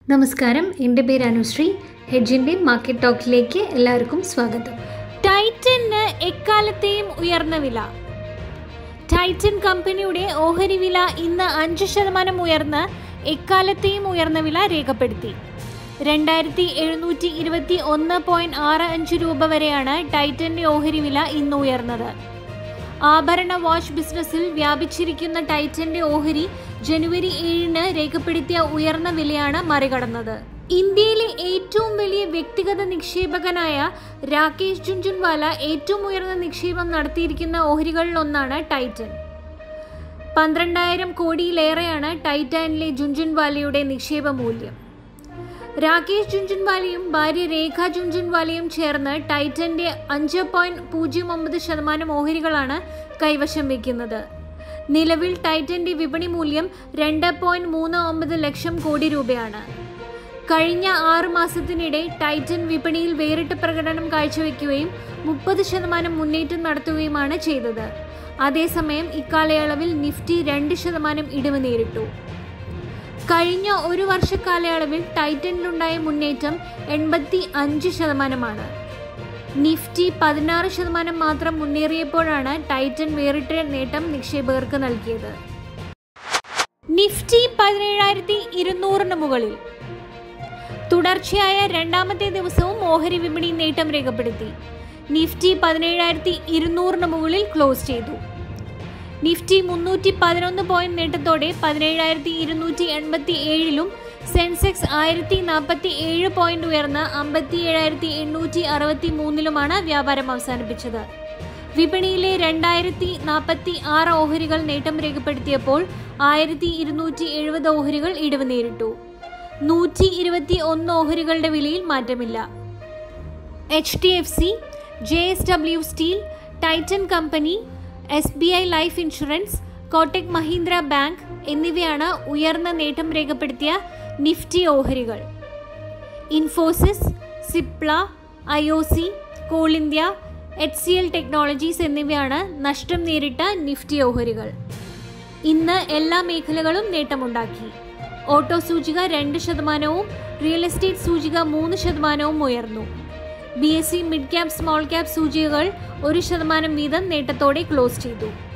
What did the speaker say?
നമസ്കാരം എൻ്റെ പേര് അനുശ്രീ ഹെഡ്ജിൻ്റെ മാർക്കറ്റ് ടോക്കിലേക്ക് എല്ലാവർക്കും സ്വാഗതം ടൈറ്റന് എക്കാലത്തെയും ഉയർന്ന വില ടൈറ്റൻ കമ്പനിയുടെ ഓഹരി വില ഇന്ന് അഞ്ച് ശതമാനം ഉയർന്ന് എക്കാലത്തെയും ഉയർന്ന വില രേഖപ്പെടുത്തി രണ്ടായിരത്തി എഴുന്നൂറ്റി ഇരുപത്തി ഒന്ന് പോയിന്റ് ആറ് അഞ്ച് രൂപ വരെയാണ് ടൈറ്റന്റെ ഓഹരി വില ഇന്ന് ഉയർന്നത് ആഭരണ വാച്ച് ബിസിനസ്സിൽ വ്യാപിച്ചിരിക്കുന്ന ടൈറ്റന്റെ ഓഹരി ജനുവരി ഏഴിന് രേഖപ്പെടുത്തിയ ഉയർന്ന വിലയാണ് മറികടന്നത് ഇന്ത്യയിലെ ഏറ്റവും വലിയ വ്യക്തിഗത നിക്ഷേപകനായ രാകേഷ് ജുൻജുൻവാല ഏറ്റവും ഉയർന്ന നിക്ഷേപം നടത്തിയിരിക്കുന്ന ഓഹരികളിലൊന്നാണ് ടൈറ്റൻ പന്ത്രണ്ടായിരം കോടിയിലേറെയാണ് ടൈറ്റാനിലെ ജുൻജുൻവാലയുടെ നിക്ഷേപ മൂല്യം രാകേഷ് ജുൻജുൻവാലയും ഭാര്യ രേഖ ജുൻജുൻവാലയും ചേർന്ന് ടൈറ്റന്റെ അഞ്ച് പോയിന്റ് പൂജ്യം ഒമ്പത് ശതമാനം ഓഹരികളാണ് കൈവശം വയ്ക്കുന്നത് നിലവിൽ ടൈറ്റന്റെ വിപണി മൂല്യം രണ്ട് പോയിന്റ് മൂന്ന് ഒമ്പത് ലക്ഷം കോടി രൂപയാണ് കഴിഞ്ഞ ആറു മാസത്തിനിടെ ടൈറ്റൻ വിപണിയിൽ വേറിട്ട പ്രകടനം കാഴ്ചവെക്കുകയും മുപ്പത് ശതമാനം മുന്നേറ്റം നടത്തുകയുമാണ് ചെയ്തത് അതേസമയം ഇക്കാലയളവിൽ നിഫ്റ്റി രണ്ട് ശതമാനം ഇടിവ് നേരിട്ടു കഴിഞ്ഞ ഒരു വർഷ കാലയളവിൽ ടൈറ്റനിലുണ്ടായ മുന്നേറ്റം എൺപത്തി അഞ്ച് ശതമാനമാണ് നിഫ്റ്റി പതിനാറ് ശതമാനം മാത്രം മുന്നേറിയപ്പോഴാണ് ടൈറ്റൻ വേറിട്ട നേട്ടം നിക്ഷേപകർക്ക് നൽകിയത് നിഫ്റ്റി പതിനേഴായിരത്തി ഇരുന്നൂറിന് മുകളിൽ തുടർച്ചയായ രണ്ടാമത്തെ ദിവസവും ഓഹരി വിപണി നേട്ടം രേഖപ്പെടുത്തി നിഫ്റ്റി പതിനേഴായിരത്തി ഇരുന്നൂറിന് മുകളിൽ ക്ലോസ് ചെയ്തു നിഫ്റ്റി മുന്നൂറ്റി പതിനൊന്ന് പോയിന്റ് നേട്ടത്തോടെ പതിനേഴായിരത്തി ഇരുന്നൂറ്റി എൺപത്തി ഏഴിലും സെൻസെക്സ് ആയിരത്തി നാൽപ്പത്തി ഏഴ് പോയിന്റ് ഉയർന്ന് അമ്പത്തി ഏഴായിരത്തി എണ്ണൂറ്റി അറുപത്തി മൂന്നിലുമാണ് വ്യാപാരം അവസാനിപ്പിച്ചത് വിപണിയിലെ രണ്ടായിരത്തി നാൽപ്പത്തി ആറ് ഓഹരികൾ നേട്ടം രേഖപ്പെടുത്തിയപ്പോൾ ആയിരത്തി ഇരുന്നൂറ്റി എഴുപത് ഓഹരികൾ ഇടിവ് നേരിട്ടു നൂറ്റി ഇരുപത്തി ഒന്ന് ഓഹരികളുടെ വിലയിൽ മാറ്റമില്ല H D F C J S W steel Titan company S B I life insurance Kotak Mahindra bank എന്നിവയാണ് ഉയർന്ന നേട്ടം രേഖപ്പെടുത്തിയ നിഫ്റ്റി ഓഹരികൾ Infosys Cipla I O C coal India H C L technologies എന്നിവയാണ് നഷ്ടം നേരിട്ട നിഫ്റ്റി ഓഹരികൾ ഇന്ന് എല്ലാ മേഖലകളും നേട്ടമുണ്ടാക്കി ഓട്ടോ സൂചിക രണ്ട് ശതമാനവും റിയൽ എസ്റ്റേറ്റ് സൂചിക മൂന്ന് ശതമാനവും ഉയർന്നു B S C mid cap small cap സൂചികകൾ ഒരു ശതമാനം വീതം നേട്ടത്തോടെ ക്ലോസ് ചെയ്തു